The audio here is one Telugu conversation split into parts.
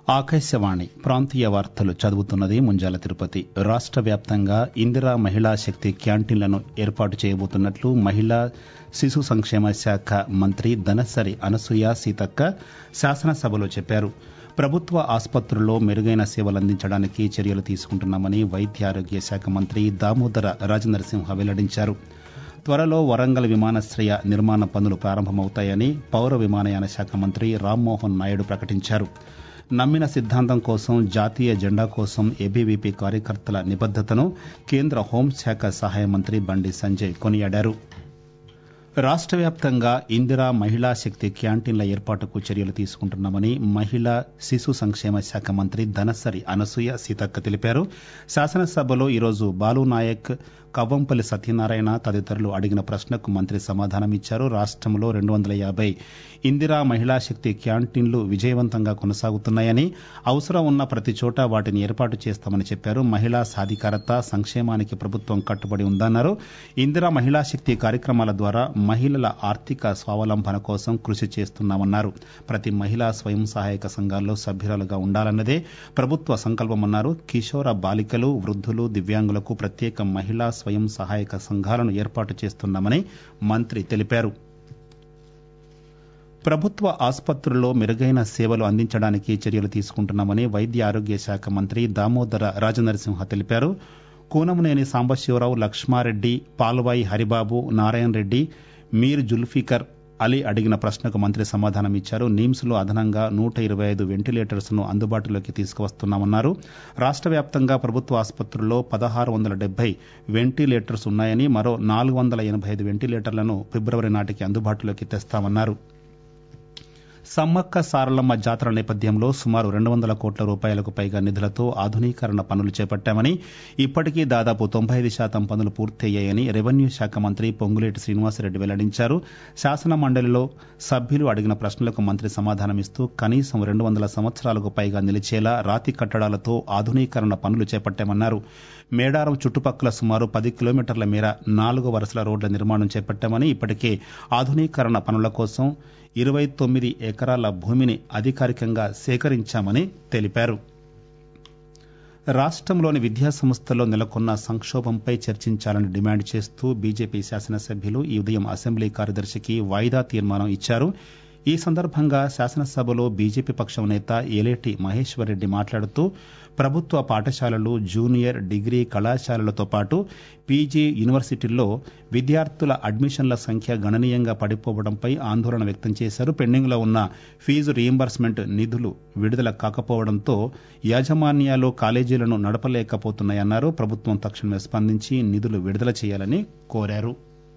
ఆకాశవాణి ప్రాంతీయ వార్తలు చదువుతున్నది ముంజాల తిరుపతి రాష్ట్ర వ్యాప్తంగా ఇందిరా మహిళా శక్తి క్యాంటీన్లను ఏర్పాటు చేయబోతున్నట్లు మహిళా శిశు సంక్షేమ శాఖ మంత్రి దనసరి అనసూయ సీతక్క శాసనసభలో చెప్పారు ప్రభుత్వ ఆసుపత్రుల్లో మెరుగైన సేవలు అందించడానికి చర్యలు తీసుకుంటున్నామని వైద్య ఆరోగ్య శాఖ మంత్రి దామోదర రాజనరసింహ వెల్లడించారు త్వరలో వరంగల్ విమానాశ్రయ నిర్మాణ పనులు ప్రారంభమవుతాయని పౌర విమానయాన శాఖ మంత్రి రామ్మోహన్ నాయుడు ప్రకటించారు నమ్మిన సిద్ధాంతం కోసం జాతీయ జెండా కోసం ఏబీవీపీ కార్యకర్తల నిబద్దతను కేంద్ర హోంశాఖ సహాయ మంత్రి బండి సంజయ్ కొనియాడారు రాష్ట్ర వ్యాప్తంగా ఇందిరా మహిళా శక్తి క్యాంటీన్ల ఏర్పాటుకు చర్యలు తీసుకుంటున్నామని మహిళా శిశు సంక్షేమ శాఖ మంత్రి ధనసరి అనసూయ సీతక్క తెలిపారు శాసనసభలో ఈరోజు బాలునాయక్ కవ్వంపల్లి సత్యనారాయణ తదితరులు అడిగిన ప్రశ్నకు మంత్రి సమాధానమిచ్చారు రాష్టంలో రెండు వందల యాభై ఇందిరా మహిళా శక్తి క్యాంటీన్లు విజయవంతంగా కొనసాగుతున్నాయని అవసరం ఉన్న ప్రతి చోట వాటిని ఏర్పాటు చేస్తామని చెప్పారు మహిళా సాధికారత సంక్షేమానికి ప్రభుత్వం కట్టుబడి ఉందన్నారు ఇందిరా మహిళా శక్తి కార్యక్రమాల ద్వారా మహిళల ఆర్థిక స్వావలంబన కోసం కృషి చేస్తున్నామన్నారు ప్రతి మహిళా స్వయం సహాయక సంఘాల్లో సభ్యురాలుగా ఉండాలన్నదే ప్రభుత్వ సంకల్పమన్నారు కిషోర బాలికలు వృద్ధులు దివ్యాంగులకు ప్రత్యేక మహిళా స్వయం సహాయక సంఘాలను ఏర్పాటు చేస్తున్నామని మంత్రి తెలిపారు ప్రభుత్వ ఆసుపత్రుల్లో మెరుగైన సేవలు అందించడానికి చర్యలు తీసుకుంటున్నామని వైద్య ఆరోగ్య శాఖ మంత్రి దామోదర రాజనరసింహ తెలిపారు కూనమనేని సాంబశివరావు లక్ష్మారెడ్డి పాల్వాయి హరిబాబు నారాయణ రెడ్డి మీర్ జుల్ఫికర్ అలీ అడిగిన ప్రశ్నకు మంత్రి సమాధానం ఇచ్చారు నిమ్స్ లో అదనంగా నూట ఇరవై ఐదు వెంటిలేటర్స్ ను అందుబాటులోకి తీసుకువస్తున్నామన్నారు రాష్ట్ర వ్యాప్తంగా ప్రభుత్వ ఆసుపత్రుల్లో పదహారు వందల డెబ్బై వెంటిలేటర్స్ ఉన్నాయని మరో నాలుగు వందల ఎనభై ఐదు వెంటిలేటర్లను ఫిబ్రవరి నాటికి అందుబాటులోకి తెస్తామన్నారు సమ్మక్క సారలమ్మ జాతర నేపథ్యంలో సుమారు రెండు వందల కోట్ల రూపాయలకు పైగా నిధులతో ఆధునీకరణ పనులు చేపట్టామని ఇప్పటికీ దాదాపు తొంభై ఐదు శాతం పనులు పూర్తయ్యాయని రెవెన్యూ శాఖ మంత్రి పొంగులేటి శ్రీనివాసరెడ్డి వెల్లడించారు శాసన మండలిలో సభ్యులు అడిగిన ప్రశ్నలకు మంత్రి సమాధానమిస్తూ కనీసం రెండు వందల సంవత్సరాలకు పైగా నిలిచేలా రాతి కట్టడాలతో ఆధునీకరణ పనులు చేపట్టామన్నారు మేడారం చుట్టుపక్కల సుమారు పది కిలోమీటర్ల మేర నాలుగు వరుసల రోడ్ల నిర్మాణం చేపట్టామని ఇప్పటికే ఆధునీకరణ పనుల కోసం ఇరవై తొమ్మిది ఎకరాల భూమిని అధికారికంగా సేకరించామని తెలిపారు రాష్ట్రంలోని విద్యా సంస్థల్లో నెలకొన్న సంక్షోభంపై చర్చించాలని డిమాండ్ చేస్తూ బీజేపీ శాసనసభ్యులు ఈ ఉదయం అసెంబ్లీ కార్యదర్శికి వాయిదా తీర్మానం ఇచ్చారు ఈ సందర్భంగా శాసనసభలో బీజేపీ పక్షం నేత ఏలేటి మహేశ్వర్ రెడ్డి మాట్లాడుతూ ప్రభుత్వ పాఠశాలలు జూనియర్ డిగ్రీ కళాశాలలతో పాటు పీజీ యూనివర్సిటీల్లో విద్యార్థుల అడ్మిషన్ల సంఖ్య గణనీయంగా పడిపోవడంపై ఆందోళన వ్యక్తం చేశారు పెండింగ్లో ఉన్న ఫీజు రీయింబర్స్మెంట్ నిధులు విడుదల కాకపోవడంతో యాజమాన్యాలు కాలేజీలను నడపలేకపోతున్నాయన్నారు ప్రభుత్వం తక్షణమే స్పందించి నిధులు విడుదల చేయాలని కోరారు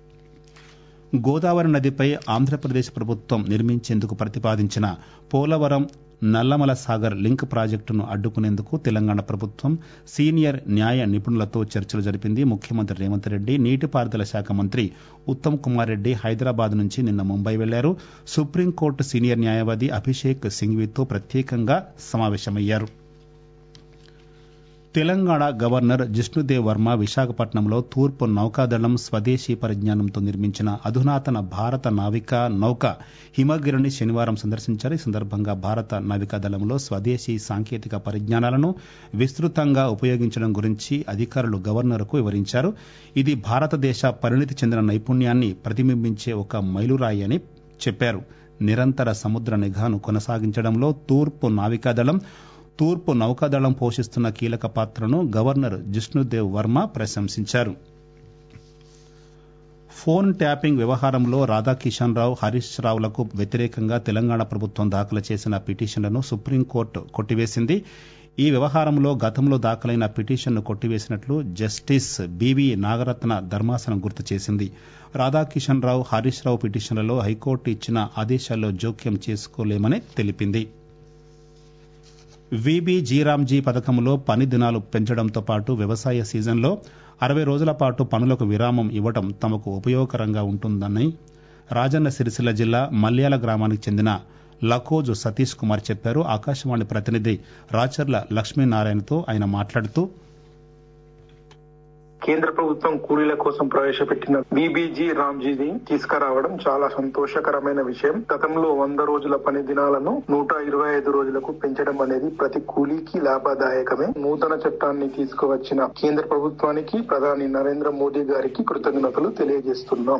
గోదావరి నదిపై ఆంధ్రప్రదేశ్ ప్రభుత్వం నిర్మించేందుకు ప్రతిపాదించిన పోలవరం నల్లమల సాగర్ లింక్ ప్రాజెక్టును అడ్డుకునేందుకు తెలంగాణ ప్రభుత్వం సీనియర్ న్యాయ నిపుణులతో చర్చలు జరిపింది ముఖ్యమంత్రి రేవంత్ రెడ్డి నీటిపారుదల శాఖ మంత్రి ఉత్తమ్ కుమార్ రెడ్డి హైదరాబాద్ నుంచి నిన్న ముంబై వెళ్లారు సుప్రీంకోర్టు సీనియర్ న్యాయవాది అభిషేక్ సింఘ్వీతో ప్రత్యేకంగా సమావేశమయ్యారు తెలంగాణ గవర్నర్ జిష్ణుదేవ్ వర్మ విశాఖపట్నంలో తూర్పు నౌకాదళం స్వదేశీ పరిజ్ఞానంతో నిర్మించిన అధునాతన భారత నావికా నౌక హిమగిరిని శనివారం సందర్శించారు ఈ సందర్భంగా భారత నావికాదళంలో స్వదేశీ సాంకేతిక పరిజ్ఞానాలను విస్తృతంగా ఉపయోగించడం గురించి అధికారులు గవర్నర్కు వివరించారు ఇది భారతదేశ పరిణితి చెందిన నైపుణ్యాన్ని ప్రతిబింబించే ఒక మైలురాయి అని చెప్పారు నిరంతర సముద్ర నిఘాను కొనసాగించడంలో తూర్పు నావికాదళం తూర్పు నౌకాదళం పోషిస్తున్న కీలక పాత్రను గవర్నర్ జిష్ణుదేవ్ వర్మ ప్రశంసించారు ఫోన్ ట్యాపింగ్ వ్యవహారంలో రాధాకిషన్ రావు హరీష్ రావులకు వ్యతిరేకంగా తెలంగాణ ప్రభుత్వం దాఖలు చేసిన పిటిషన్లను సుప్రీంకోర్టు కొట్టివేసింది ఈ వ్యవహారంలో గతంలో దాఖలైన పిటిషన్ను కొట్టివేసినట్లు జస్టిస్ బివి నాగరత్న ధర్మాసనం గుర్తు చేసింది రాధాకిషన్ రావు హరీష్ రావు పిటిషన్లలో హైకోర్టు ఇచ్చిన ఆదేశాల్లో జోక్యం చేసుకోలేమని తెలిపింది విబి జీరాంజీ పథకంలో పని దినాలు పెంచడంతో పాటు వ్యవసాయ సీజన్లో అరవై రోజుల పాటు పనులకు విరామం ఇవ్వడం తమకు ఉపయోగకరంగా ఉంటుందని రాజన్న సిరిసిల్ల జిల్లా మల్యాల గ్రామానికి చెందిన లకోజు సతీష్ కుమార్ చెప్పారు ఆకాశవాణి ప్రతినిధి రాచర్ల లక్ష్మీనారాయణతో ఆయన మాట్లాడుతూ కేంద్ర ప్రభుత్వం కూలీల కోసం ప్రవేశపెట్టిన బీబీజీ రామ్జీని తీసుకురావడం చాలా సంతోషకరమైన విషయం గతంలో వంద రోజుల పని దినాలను నూట ఇరవై ఐదు రోజులకు పెంచడం అనేది ప్రతి కూలీకి లాభదాయకమే నూతన చట్టాన్ని తీసుకువచ్చిన కేంద్ర ప్రభుత్వానికి ప్రధాని నరేంద్ర మోదీ గారికి కృతజ్ఞతలు తెలియజేస్తున్నాం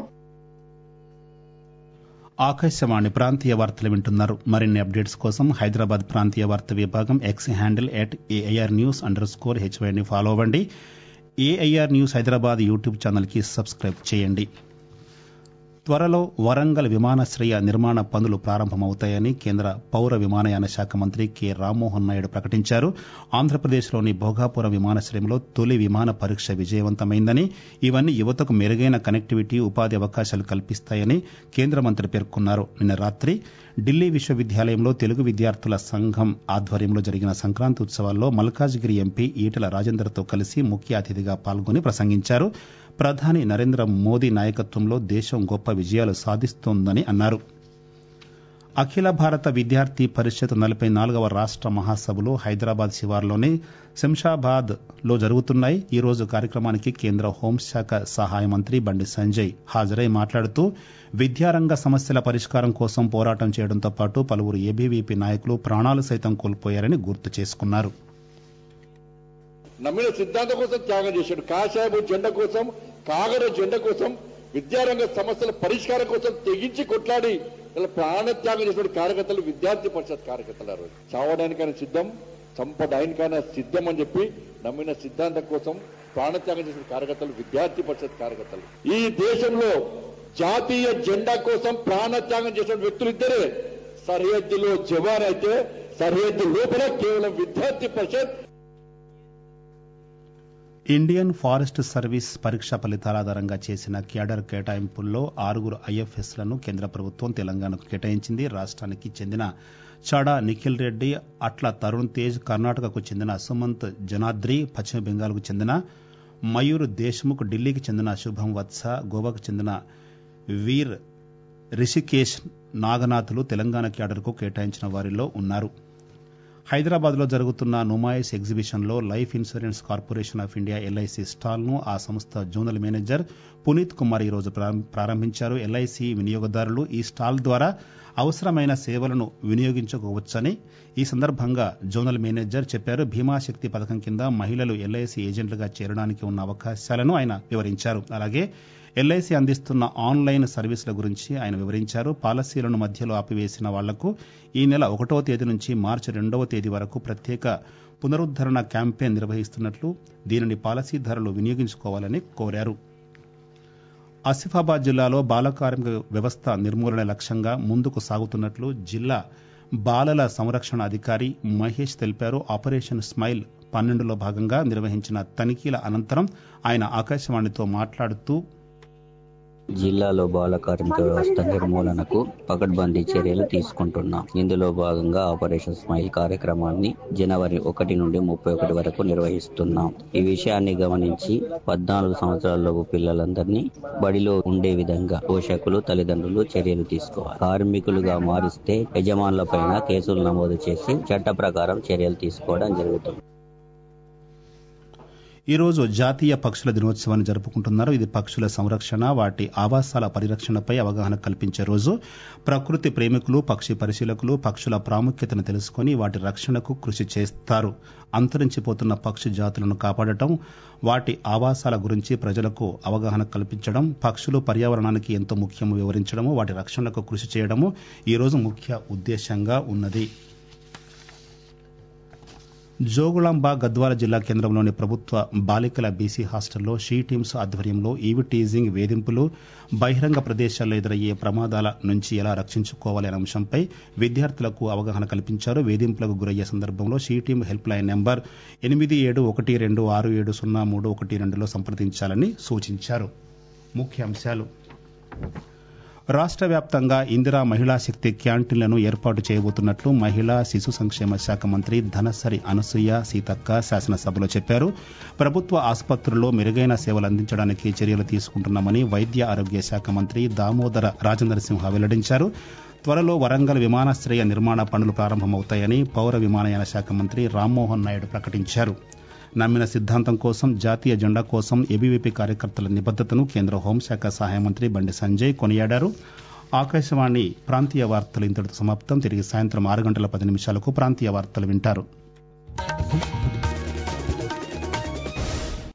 ఆకాశవాణి ప్రాంతీయ వార్తలు వింటున్నారు మరిన్ని అప్డేట్స్ కోసం హైదరాబాద్ ప్రాంతీయ వార్త విభాగం X handle at AIR news underscore హెచ్వైని ఫాలో అవ్వండి ఏఐఆర్ న్యూస్ హైదరాబాద్ యూట్యూబ్ ఛానల్కి సబ్స్క్రైబ్ చేయండి త్వరలో వరంగల్ విమానాశ్రయ నిర్మాణ పనులు ప్రారంభమవుతాయని కేంద్ర పౌర విమానయాన శాఖ మంత్రి కె రామ్మోహన్ నాయుడు ప్రకటించారు ఆంధ్రప్రదేశ్లోని భోగాపురం విమానాశ్రయంలో తొలి విమాన పరీక్ష విజయవంతమైందని ఇవన్నీ యువతకు మెరుగైన కనెక్టివిటీ ఉపాధి అవకాశాలు కల్పిస్తాయని కేంద్ర మంత్రి పేర్కొన్నారు నిన్న రాత్రి ఢిల్లీ విశ్వవిద్యాలయంలో తెలుగు విద్యార్థుల సంఘం ఆధ్వర్యంలో జరిగిన సంక్రాంతి ఉత్సవాల్లో మల్కాజ్గిరి ఎంపీ ఈటల రాజేందర్తో కలిసి ముఖ్య అతిథిగా పాల్గొని ప్రసంగించారు ప్రధాని నరేంద్ర మోదీ నాయకత్వంలో దేశం గొప్ప విజయాలు సాధిస్తోందని అన్నారు అఖిల భారత విద్యార్థి పరిషత్ నలభై నాలుగవ రాష్ట మహాసభలు హైదరాబాద్ శివార్లోని శంషాబాద్ లో జరుగుతున్నాయి ఈ రోజు కార్యక్రమానికి కేంద్ర హోంశాఖ సహాయ మంత్రి బండి సంజయ్ హాజరై మాట్లాడుతూ విద్యారంగ సమస్యల పరిష్కారం కోసం పోరాటం చేయడంతో పాటు పలువురు ఏబీవీపీ నాయకులు ప్రాణాలు సైతం కోల్పోయారని గుర్తు చేసుకున్నారు నమ్మిన సిద్ధాంతం కోసం త్యాగం చేశాడు కాషాయపు జెండ కోసం కాగడ జెండ కోసం విద్యారంగ సమస్యల పరిష్కారం కోసం తెగించి కొట్లాడి ఇలా ప్రాణ త్యాగం చేసిన కార్యకర్తలు విద్యార్థి పరిషత్ కార్యకర్తలు ఆ రోజు చావడానికైనా సిద్ధం చంపడానికైనా సిద్ధం అని చెప్పి నమ్మిన సిద్ధాంతం కోసం ప్రాణత్యాగం చేసిన కార్యకర్తలు విద్యార్థి పరిషత్ కార్యకర్తలు ఈ దేశంలో జాతీయ జెండా కోసం ప్రాణత్యాగం చేసిన వ్యక్తులు ఇద్దరే సరిహద్దులో జవాన్ అయితే సరిహద్దు లోపల కేవలం విద్యార్థి పరిషత్ ఇండియన్ ఫారెస్ట్ సర్వీస్ పరీక్ష ఫలితాల ఆధారంగా చేసిన క్యాడర్ కేటాయింపుల్లో ఆరుగురు ఐఎఫ్ఎస్లను కేంద్ర ప్రభుత్వం తెలంగాణకు కేటాయించింది రాష్ట్రానికి చెందిన చాడా నిఖిల్ రెడ్డి అట్ల తరుణ్ తేజ్ కర్ణాటకకు చెందిన సుమంత్ జనాద్రి పశ్చిమ బెంగాల్కు చెందిన మయూర్ దేశ్ముఖ్ ఢిల్లీకి చెందిన శుభం వత్స గోవాకు చెందిన వీర్ రిషికేశ్ నాగనాథులు తెలంగాణ క్యాడర్కు కేటాయించిన వారిలో ఉన్నారు హైదరాబాద్ లో జరుగుతున్న నుమాయిస్ ఎగ్జిబిషన్ లో life insurance corporation of India LIC stall ను ఆ సంస్థ జోనల్ మేనేజర్ పునీత్ కుమార్ ఈ రోజు ప్రారంభించారు ఎల్ఐసి వినియోగదారులు ఈ స్టాల్ ద్వారా అవసరమైన సేవలను వినియోగించుకోవచ్చని ఈ సందర్భంగా జోనల్ మేనేజర్ చెప్పారు భీమా శక్తి పథకం కింద మహిళలు ఎల్ఐసి ఏజెంట్లుగా చేరడానికి ఉన్న అవకాశాలను ఆయన వివరించారు అలాగే ఎల్ఐసి అందిస్తున్న ఆన్లైన్ సర్వీసుల గురించి ఆయన వివరించారు పాలసీలను మధ్యలో ఆపివేసిన వాళ్లకు ఈ నెల ఒకటో తేదీ నుంచి మార్చి రెండవ తేదీ వరకు ప్రత్యేక పునరుద్దరణ క్యాంపెయిన్ నిర్వహిస్తున్నట్లు దీనిని పాలసీదారులు వినియోగించుకోవాలని కోరారు ఆసిఫాబాద్ జిల్లాలో బాల కార్మిక వ్యవస్థ నిర్మూలన లక్ష్యంగా ముందుకు సాగుతున్నట్లు జిల్లా బాలల సంరక్షణ అధికారి మహేష్ తెలిపారు ఆపరేషన్ స్మైల్ పన్నెండులో భాగంగా నిర్వహించిన తనిఖీల అనంతరం ఆయన ఆకాశవాణితో మాట్లాడుతూ జిల్లాలో బాల కార్మిక వ్యవస్థ నిర్మూలనకు పకడ్బందీ చర్యలు తీసుకుంటున్నాం ఇందులో భాగంగా ఆపరేషన్ స్మైల్ కార్యక్రమాన్ని జనవరి ఒకటి నుండి ముప్పై ఒకటి వరకు నిర్వహిస్తున్నాం ఈ విషయాన్ని గమనించి పద్నాలుగు సంవత్సరాలలోపు పిల్లలందరినీ బడిలో ఉండే విధంగా పోషకులు తల్లిదండ్రులు చర్యలు తీసుకోవాలి కార్మికులుగా మారిస్తే యజమానులపైన కేసులు నమోదు చేసి చట్ట ప్రకారం చర్యలు తీసుకోవడం జరుగుతుంది ఈ రోజు జాతీయ పక్షుల దినోత్సవాన్ని జరుపుకుంటున్నారు ఇది పక్షుల సంరక్షణ వాటి ఆవాసాల పరిరక్షణపై అవగాహన కల్పించే రోజు ప్రకృతి ప్రేమికులు పక్షి పరిశీలకులు పక్షుల ప్రాముఖ్యతను తెలుసుకుని వాటి రక్షణకు కృషి చేస్తారు అంతరించిపోతున్న పక్షి జాతులను కాపాడటం వాటి ఆవాసాల గురించి ప్రజలకు అవగాహన కల్పించడం పక్షులు పర్యావరణానికి ఎంతో ముఖ్యమో వివరించడము వాటి రక్షణకు కృషి చేయడము ఈ రోజు ముఖ్య ఉద్దేశంగా ఉన్నది జోగులాంబ గద్వాల జిల్లా కేంద్రంలోని ప్రభుత్వ బాలికల బీసీ హాస్టల్లో షీ టీమ్స్ ఆధ్వర్యంలో ఈవి టీజింగ్ వేధింపులు బహిరంగ ప్రదేశాల్లో ఎదురయ్యే ప్రమాదాల నుంచి ఎలా రక్షించుకోవాలి అనే అంశంపై విద్యార్థులకు అవగాహన కల్పించారు వేధింపులకు గురయ్యే సందర్భంలో she team helpline number ఎనిమిది ఏడు ఒకటి రెండు ఆరు ఏడు సున్నా మూడు ఒకటి రెండులో సంప్రదించాలని సూచించారు ముఖ్యాంశాలు రాష్ట్ర వ్యాప్తంగా ఇందిరా మహిళా శక్తి క్యాంటీన్లను ఏర్పాటు చేయబోతున్నట్లు మహిళా శిశు సంక్షేమ శాఖ మంత్రి ధనసరి అనసూయ సీతక్క శాసనసభలో చెప్పారు ప్రభుత్వ ఆసుపత్రుల్లో మెరుగైన సేవలు అందించడానికి చర్యలు తీసుకుంటున్నామని వైద్య ఆరోగ్య శాఖ మంత్రి దామోదర రాజనరసింహ వెల్లడించారు త్వరలో వరంగల్ విమానాశ్రయ నిర్మాణ పనులు ప్రారంభమవుతాయని పౌర విమానయాన శాఖ మంత్రి రామ్మోహన్ నాయుడు ప్రకటించారు నమ్మిన సిద్ధాంతం కోసం జాతీయ జెండా కోసం ఏబీవీపీ కార్యకర్తల నిబద్దతను కేంద్ర హోంశాఖ సహాయ మంత్రి బండి సంజయ్ కొనియాడారు ఆకాశవాణి ప్రాంతీయ వార్తలు ఇంతటితో సమాప్తం తిరిగి సాయంత్రం ఆరు గంటల పది నిమిషాలకు ప్రాంతీయ వార్తలు వింటారు